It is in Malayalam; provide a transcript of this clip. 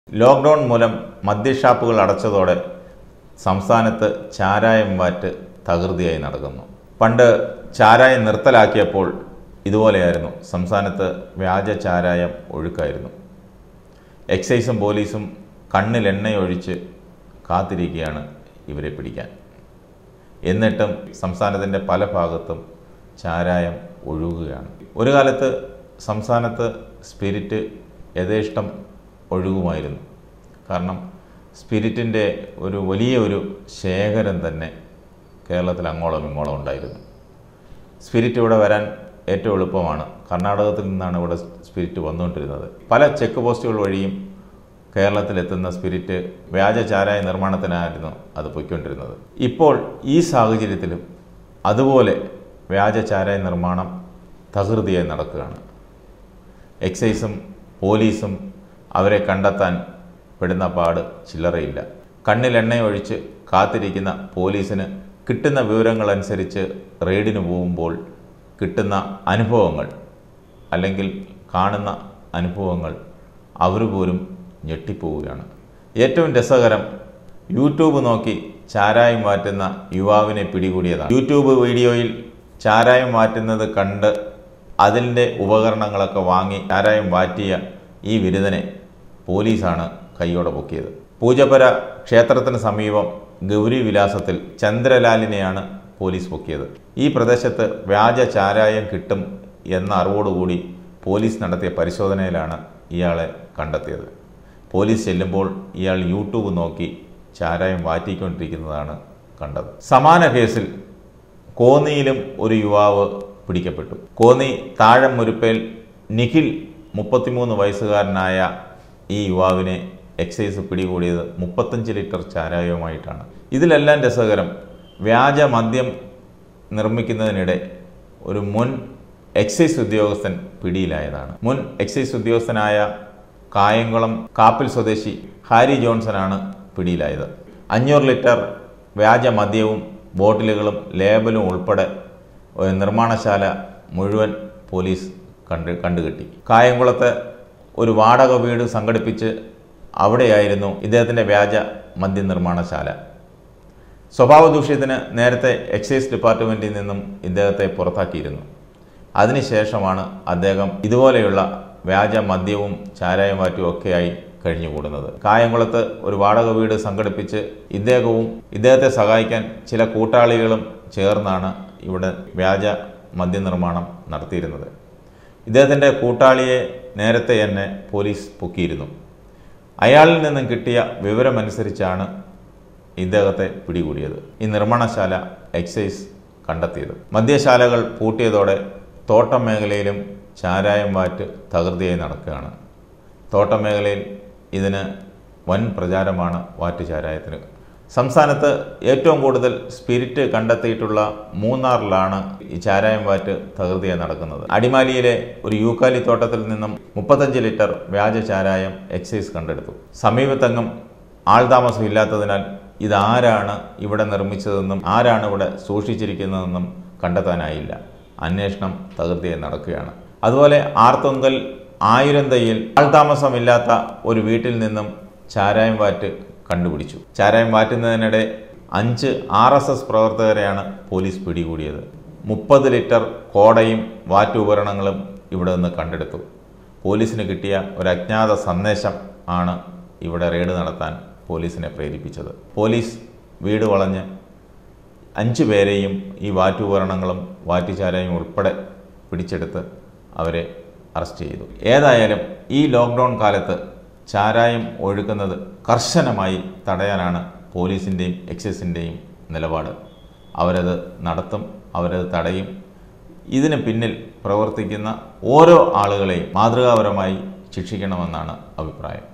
ലോക്ക്ഡൗൺ മൂലം മദ്യഷാപ്പുകൾ അടച്ചതോടെ സംസ്ഥാനത്ത് ചാരായം വാറ്റ് തകൃതിയായി നടക്കുന്നു പണ്ട് ചാരായം നിർത്തലാക്കിയപ്പോൾ ഇതുപോലെയായിരുന്നു സംസ്ഥാനത്ത് വ്യാജ ചാരായം ഒഴുക്കായിരുന്നു എക്സൈസും പോലീസും കണ്ണിൽ എണ്ണയൊഴിച്ച് കാത്തിരിക്കുകയാണ് ഇവരെ പിടിക്കാൻ എന്നിട്ടും സംസ്ഥാനത്തിൻ്റെ പല ഭാഗത്തും ചാരായം ഒഴുകുകയാണ് ഒരു കാലത്ത് സംസ്ഥാനത്ത് സ്പിരിറ്റ് യഥേഷ്ടം ഒഴുകുമായിരുന്നു കാരണം സ്പിരിറ്റിൻ്റെ ഒരു വലിയ ഒരു ശേഖരം തന്നെ കേരളത്തിൽ അങ്ങോളം ഇങ്ങോളം ഉണ്ടായിരുന്നു സ്പിരിറ്റ് ഇവിടെ വരാൻ ഏറ്റവും എളുപ്പമാണ് കർണാടകത്തിൽ നിന്നാണ് ഇവിടെ സ്പിരിറ്റ് വന്നുകൊണ്ടിരുന്നത് പല ചെക്ക് പോസ്റ്റുകൾ വഴിയും കേരളത്തിലെത്തുന്ന സ്പിരിറ്റ് വ്യാജ ചാരായ നിർമ്മാണത്തിനായിരുന്നു അത് പൊയ്ക്കൊണ്ടിരുന്നത് ഇപ്പോൾ ഈ സാഹചര്യത്തിലും അതുപോലെ വ്യാജ ചാരായ നിർമ്മാണം തകൃതിയായി നടക്കുകയാണ് എക്സൈസും പോലീസും അവരെ കണ്ടെത്താൻ പെടുന്ന പാട് ചില്ലറയില്ല കണ്ണിൽ എണ്ണയൊഴിച്ച് കാത്തിരിക്കുന്ന പോലീസിന് കിട്ടുന്ന വിവരങ്ങളനുസരിച്ച് റെയ്ഡിന് പോകുമ്പോൾ കിട്ടുന്ന അനുഭവങ്ങൾ അല്ലെങ്കിൽ കാണുന്ന അനുഭവങ്ങൾ അവർ പോലും ഞെട്ടിപ്പോവുകയാണ് ഏറ്റവും രസകരം യൂട്യൂബ് നോക്കി ചാരായം മാറ്റുന്ന യുവാവിനെ പിടികൂടിയതാണ് യൂട്യൂബ് വീഡിയോയിൽ ചാരായം മാറ്റുന്നത് കണ്ട് അതിൻ്റെ ഉപകരണങ്ങളൊക്കെ വാങ്ങി ചാരായം മാറ്റിയ ഈ ബിരുദനെ പോലീസാണ് കൈയോടെ പൊക്കിയത് പൂജപ്പര ക്ഷേത്രത്തിന് സമീപം ഗൗരി വിലാസത്തിൽ ചന്ദ്രലാലിനെയാണ് പോലീസ് പൊക്കിയത് ഈ പ്രദേശത്ത് വ്യാജ ചാരായം കിട്ടും എന്ന അറിവോടുകൂടി പോലീസ് നടത്തിയ പരിശോധനയിലാണ് ഇയാളെ കണ്ടെത്തിയത് പോലീസ് ചെല്ലുമ്പോൾ ഇയാൾ യൂട്യൂബ് നോക്കി ചാരായം വാറ്റിക്കൊണ്ടിരിക്കുന്നതാണ് കണ്ടത് സമാന കേസിൽ കോന്നിയിലും ഒരു യുവാവ് പിടിക്കപ്പെട്ടു കോന്നി താഴമുരുപ്പേൽ നിഖിൽ മുപ്പത്തിമൂന്ന് വയസ്സുകാരനായ ഈ യുവാവിനെ എക്സൈസ് പിടികൂടിയത് മുപ്പത്തഞ്ച് ലിറ്റർ ചാരായവുമായിട്ടാണ് ഇതിലെല്ലാം രസകരം വ്യാജ മദ്യം നിർമ്മിക്കുന്നതിനിടെ ഒരു മുൻ എക്സൈസ് ഉദ്യോഗസ്ഥൻ പിടിയിലായതാണ് മുൻ എക്സൈസ് ഉദ്യോഗസ്ഥനായ കായംകുളം കാപ്പിൽ സ്വദേശി ഹാരി ജോൺസനാണ് പിടിയിലായത് അഞ്ഞൂറ് ലിറ്റർ വ്യാജ മദ്യവും ബോട്ടിലുകളും ലേബലും ഉൾപ്പെടെ ഒരു നിർമ്മാണശാല മുഴുവൻ പോലീസ് കണ്ട് കണ്ടുകെട്ടി കായംകുളത്ത് ഒരു വാടക വീട് സംഘടിപ്പിച്ച് അവിടെയായിരുന്നു ഇദ്ദേഹത്തിൻ്റെ വ്യാജ മദ്യ നിർമ്മാണശാല സ്വഭാവ ദൂഷ്യത്തിന് നേരത്തെ എക്സൈസ് ഡിപ്പാർട്ട്മെൻറ്റിൽ നിന്നും ഇദ്ദേഹത്തെ പുറത്താക്കിയിരുന്നു അതിനുശേഷമാണ് അദ്ദേഹം ഇതുപോലെയുള്ള വ്യാജ മദ്യവും ചാരായം മാറ്റും ഒക്കെയായി കഴിഞ്ഞുകൂടുന്നത് കായംകുളത്ത് ഒരു വാടക വീട് സംഘടിപ്പിച്ച് ഇദ്ദേഹവും ഇദ്ദേഹത്തെ സഹായിക്കാൻ ചില കൂട്ടാളികളും ചേർന്നാണ് ഇവിടെ വ്യാജ മദ്യനിർമ്മാണം നടത്തിയിരുന്നത് ഇദ്ദേഹത്തിൻ്റെ കൂട്ടാളിയെ നേരത്തെ തന്നെ പോലീസ് പൊക്കിയിരുന്നു അയാളിൽ നിന്നും കിട്ടിയ വിവരമനുസരിച്ചാണ് ഇദ്ദേഹത്തെ പിടികൂടിയത് ഈ നിർമ്മാണശാല എക്സൈസ് കണ്ടെത്തിയത് മദ്യശാലകൾ പൂട്ടിയതോടെ തോട്ടം മേഖലയിലും ചാരായം വാറ്റ് തകൃതിയായി നടക്കുകയാണ് തോട്ടം മേഖലയിൽ ഇതിന് വൻ പ്രചാരമാണ് വാറ്റ് ചാരായത്തിന് സംസ്ഥാനത്ത് ഏറ്റവും കൂടുതൽ സ്പിരിറ്റ് കണ്ടെത്തിയിട്ടുള്ള മൂന്നാറിലാണ് ഈ ചാരായം വാറ്റ് തകൃതിയായി നടക്കുന്നത് അടിമാലിയിലെ ഒരു യൂക്കാലി തോട്ടത്തിൽ നിന്നും മുപ്പത്തഞ്ച് ലിറ്റർ വ്യാജ ചാരായം എക്സൈസ് കണ്ടെടുത്തു സമീപത്തെങ്ങും ആൾതാമസം ഇല്ലാത്തതിനാൽ ഇതാരാണ് ഇവിടെ നിർമ്മിച്ചതെന്നും ആരാണ് ഇവിടെ സൂക്ഷിച്ചിരിക്കുന്നതെന്നും കണ്ടെത്താനായില്ല അന്വേഷണം തകൃതിയായി നടക്കുകയാണ് അതുപോലെ ആർത്തുങ്കൽ ആയിരം തയ്യിൽ ആൾതാമസമില്ലാത്ത ഒരു വീട്ടിൽ നിന്നും ചാരായം വാറ്റ് കണ്ടുപിടിച്ചു ചാരായം വാറ്റുന്നതിനിടെ അഞ്ച് ആർ എസ് എസ് പ്രവർത്തകരെയാണ് പോലീസ് പിടികൂടിയത് മുപ്പത് ലിറ്റർ കോടയും വാറ്റ് ഉപകരണങ്ങളും ഇവിടെ നിന്ന് കണ്ടെടുത്തു പോലീസിന് കിട്ടിയ ഒരു അജ്ഞാത സന്ദേശം ആണ് ഇവിടെ റെയ്ഡ് നടത്താൻ പോലീസിനെ പ്രേരിപ്പിച്ചത് പോലീസ് വീട് വളഞ്ഞ് അഞ്ച് പേരെയും ഈ വാറ്റുപകരണങ്ങളും വാറ്റുചാരായും ഉൾപ്പെടെ പിടിച്ചെടുത്ത് അവരെ അറസ്റ്റ് ചെയ്തു ഏതായാലും ഈ ലോക്ക്ഡൗൺ കാലത്ത് ചാരായം ഒഴുക്കുന്നത് കർശനമായി തടയാനാണ് പോലീസിൻ്റെയും എക്സൈസിൻ്റെയും നിലപാട് അവരത് നടത്തും അവരത് തടയും ഇതിന് പിന്നിൽ പ്രവർത്തിക്കുന്ന ഓരോ ആളുകളെയും മാതൃകാപരമായി ശിക്ഷിക്കണമെന്നാണ് അഭിപ്രായം